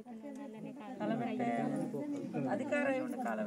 అధికారం ఏముంది కాలం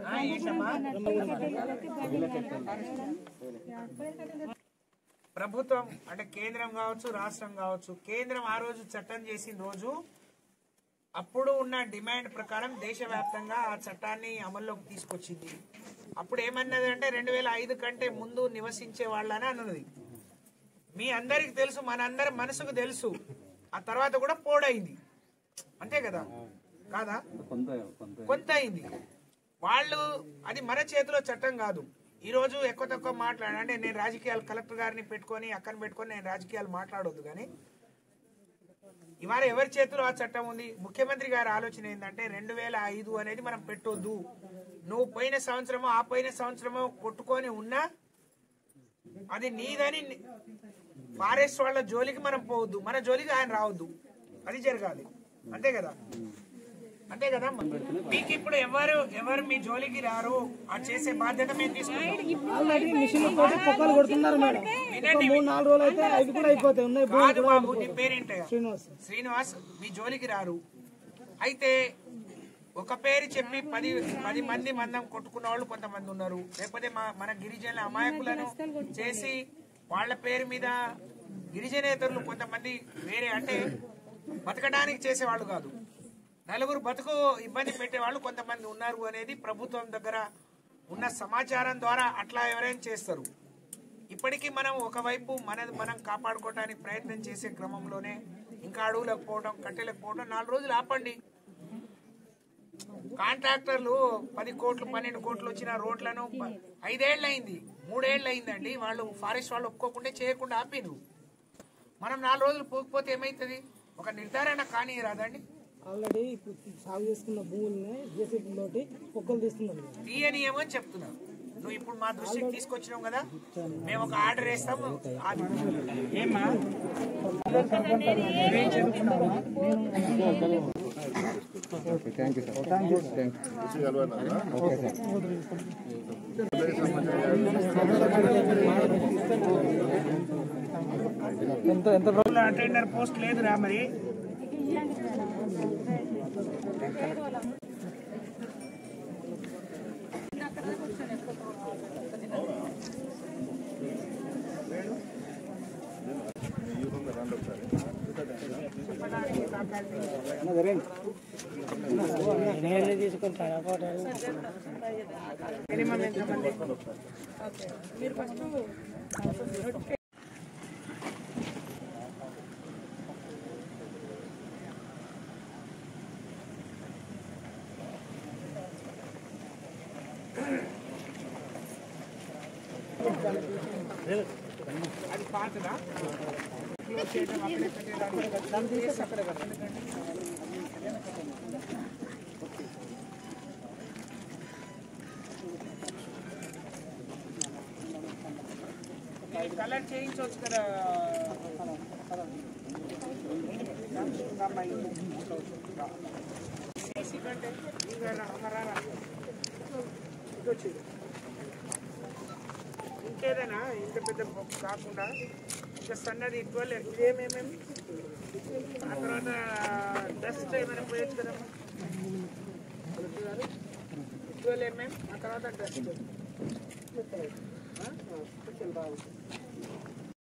ప్రభుత్వం అంటే కేంద్రం కావచ్చు రాష్ట్రం కావచ్చు కేంద్రం ఆ రోజు చట్టం చేసిన రోజు అప్పుడు ఉన్న డిమాండ్ ప్రకారం దేశవ్యాప్తంగా ఆ చట్టాన్ని అమల్లోకి తీసుకొచ్చింది అప్పుడు ఏమన్నది అంటే రెండు వేల ఐదు కంటే ముందు నివసించే వాళ్ళని అన్నది మీ అందరికి తెలుసు మనందరి మనసుకు తెలుసు ఆ తర్వాత కూడా పోడైంది అంతే కదా కాదా కొంత అయింది వాళ్ళు అది మన చేతిలో చట్టం కాదు ఈ రోజు ఎక్కువ తక్కువ మాట్లాడ అంటే నేను రాజకీయాలు కలెక్టర్ గారిని పెట్టుకొని అక్కని పెట్టుకొని నేను రాజకీయాలు మాట్లాడొద్దు కానీ ఇవాళ ఎవరి చేతిలో ఆ చట్టం ఉంది ముఖ్యమంత్రి గారి ఆలోచన ఏంటంటే రెండు వేల ఐదు అనేది మనం పెట్టొద్దు నువ్వు పోయిన సంవత్సరమో ఆ పోయిన సంవత్సరమో కొట్టుకొని ఉన్నా అది నీదని ఫారెస్ట్ వాళ్ళ జోలికి మనం పోవద్దు మన జోలికి ఆయన రావద్దు అది జరగాలి అంతే కదా అంతే కదా మీకు ఇప్పుడు ఎవరు ఎవరు మీ జోలికి రారు ఆ చేసే బాధ్యత మేము తీసుకుంటాం ఆల్రెడీ మిషన్ తోటి పొక్కలు కొడుతున్నారు మేడం ఒక మూడు నాలుగు రోజులు అయితే అవి కూడా అయిపోతాయి ఉన్నాయి భూమి కాదు బాబు నీ పేరేంటయ్యా శ్రీనివాస్ శ్రీనివాస్ మీ జోలికి రారు అయితే ఒక పేరు చెప్పి పది పది మంది మందం కొట్టుకున్న వాళ్ళు కొంతమంది ఉన్నారు లేకపోతే మా మన గిరిజనుల అమాయకులను చేసి వాళ్ళ పేరు మీద గిరిజనేతరులు కొంతమంది వేరే అంటే బతకడానికి చేసేవాళ్ళు కాదు నలుగురు బతుకు ఇబ్బంది పెట్టే వాళ్ళు కొంతమంది ఉన్నారు అనేది ప్రభుత్వం దగ్గర ఉన్న సమాచారం ద్వారా అట్లా ఎవరైనా చేస్తారు ఇప్పటికీ మనం ఒకవైపు మనది మనం కాపాడుకోవడానికి ప్రయత్నం చేసే క్రమంలోనే ఇంకా అడవులకు పోవడం కట్టెలకు పోవడం నాలుగు రోజులు ఆపండి కాంట్రాక్టర్లు పది కోట్లు పన్నెండు కోట్లు వచ్చిన రోడ్లను ప- ఐదేళ్ళు అయింది మూడేళ్ళు అయిందండి వాళ్ళు ఫారెస్ట్ వాళ్ళు ఒప్పుకోకుండా చేయకుండా ఆపిరు మనం నాలుగు రోజులు పోకపోతే ఏమైతుంది ఒక నిర్ధారణ కానీ రాదండి ఆల్రెడీ ఇప్పుడు సాగు చేసుకున్న భూముల్ని జేసీబీ తోటి పొక్కలు తీస్తున్నారు మేడం. తీయనీయమో అని చెప్తున్నా నువ్వు ఇప్పుడు మా దృష్టికి తీసుకొచ్చినావు కదా మేము ఒక ఆర్డర్ వేస్తాము అది ఏమా ఎంత ఎంత అటెండర్ పోస్ట్ లేదురా మరి మినిమం ఎంతమంది అది పాతదా క్లోజ్ చేయడం అక్కడే పెట్టేదాన్ని దాన్ని తీసి అక్కడే పెట్టండి. ఈ కలర్ చేయించవచ్చు కదా సీసీ కంటే ఇంకా రారా ఇది వచ్చింది ఇంకేదైనా ఇంత పెద్ద బొక్క కాకుండా ఇంకా సన్నది ట్వెల్వ్ ఇదేమేమేమి ఆ తర్వాత డస్ట్ ఏమైనా పోయొచ్చు కదా ట్వెల్వ్ ఎంఎం ఆ తర్వాత డస్ట్ కొంచెం బాగు